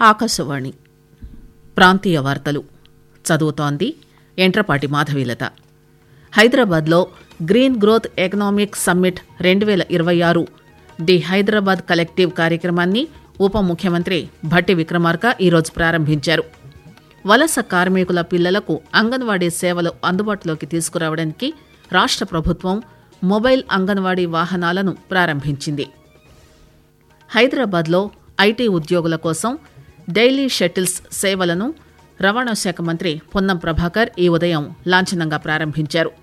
ఆకాశవాణి ప్రాంతీయ వార్తలు చదువుతోంది ఎంట్రపాటి మాధవీలత హైదరాబాద్లో గ్రీన్ గ్రోత్ ఎకనామిక్ సమ్మిట్ రెండు వేల ఇరవై ఆరు ది హైదరాబాద్ కలెక్టివ్ కార్యక్రమాన్ని ఉప ముఖ్యమంత్రి భట్టి విక్రమార్క ఈరోజు ప్రారంభించారు వలస కార్మికుల పిల్లలకు అంగన్వాడీ సేవలు అందుబాటులోకి తీసుకురావడానికి రాష్ట్ర ప్రభుత్వం మొబైల్ అంగన్వాడీ వాహనాలను ప్రారంభించింది హైదరాబాద్లో ఐటీ ఉద్యోగుల కోసం డైలీ షటిల్స్ సేవలను రవాణా శాఖ మంత్రి పొన్నం ప్రభాకర్ ఈ ఉదయం లాంఛనంగా ప్రారంభించారు